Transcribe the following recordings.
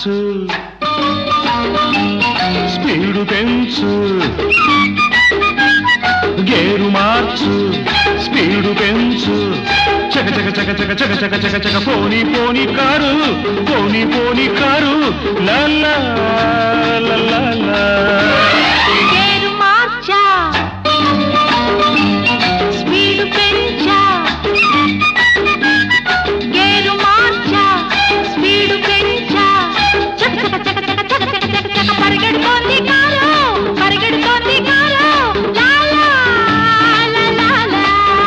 మార్చు speed పెంచు gear మార్చు speed పెంచు చక చక చక చక చక చక చక చక పోని పోని కారు పోని పోని కారు లా లా లా లా లా. పేరు మార్చా స్పీడు పెంచా గేరు మార్చా స్పీడు పెంచా చక చక చక చక చక చక చక చక పరిగెడుతోంది కారు పరిగెడుతోంది కారు లా లా లా లా లా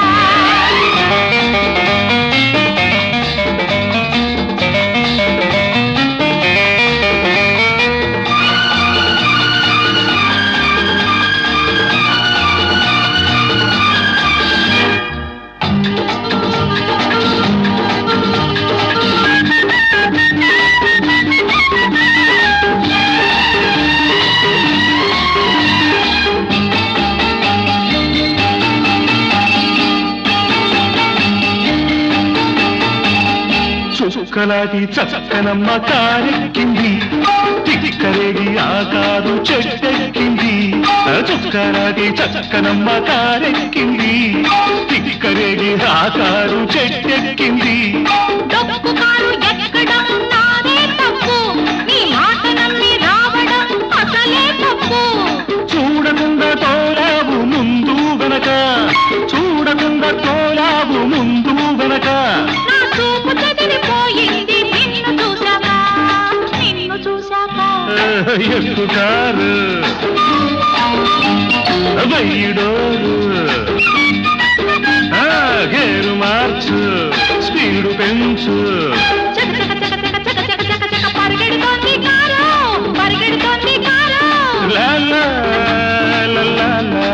చుక్కలాటి చక్కనమ్మ కారెక్కింది తిక్కరేగి ఆకారు చెట్టెక్కింది చుక్కలాటి చక్కనమ్మ కారెక్కింది తిక్కరేగి ఆకారు చెట్టెక్కింది డొక్కు కారు ఎక్కడం నాదే తప్పు నీ మాట నమ్మి రావడం అసలే తప్పు చూడకుండా తోలావు ముందు వెనక చూడకుండా తోలావు ముందు వెనక నా చూపు చెదిరిపోయింది నిన్ను చూశాక నిన్ను చూశాక ఎక్కుతారు వెయ్యిడోరు ఆ, గేరు మార్చు స్పీడు పెంచు చక చక చక చక చక చక చక చక పరిగెడుతోంది కారు పరిగెడుతోంది కారు లా లా లా లా లా.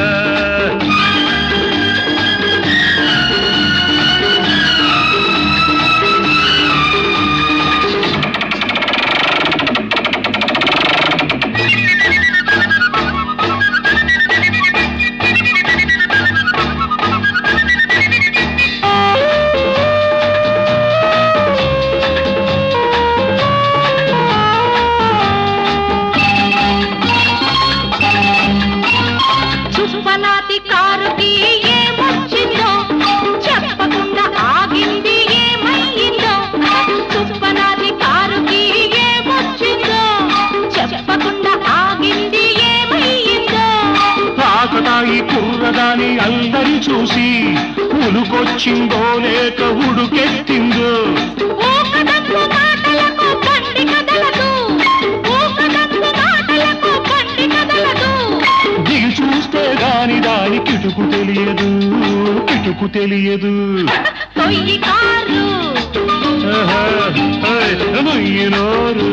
చుప్పనాటి కారుకి ఏమొచ్చిందో చెప్పకుండా ఆగింది ఏమయ్యిందో చుప్పనాటి కారుకి ఏమొచ్చిందో చెప్పకుండా ఆగింది ఏమయ్యిందో ఆకతాయి కుర్రదాని అందరి చూసి ఉలుకొచ్చిందో లేక ఉడుకెత్తిందో ఊకదప్పు మాటలకు బండి కదలదు ఊకదప్పు మాటలకు బండి కదలదు దిగి చూస్తే గాని దాని కిటుకు తెలియదు కిటుకు తెలియదు తొయ్యి కారు ఆహా, ఓయ్, ముయ్యినోరు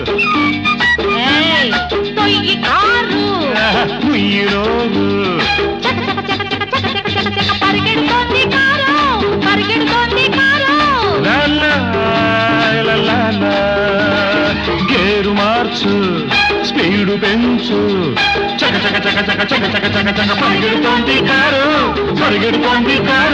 ఏయ్, తొయ్యి కారు ఆహా, ముయ్యినోరు చక చక చక చక చక చక చక చక పరిగెడుతోంది కారు పరిగెడుతోంది కారు లా లా, లా లా లా. గేరు మార్చు స్పీడు పెంచు చక చక చక చక చక చక చక చక పరిగెడుతోంది కారు పరిగెడుతోంది కారు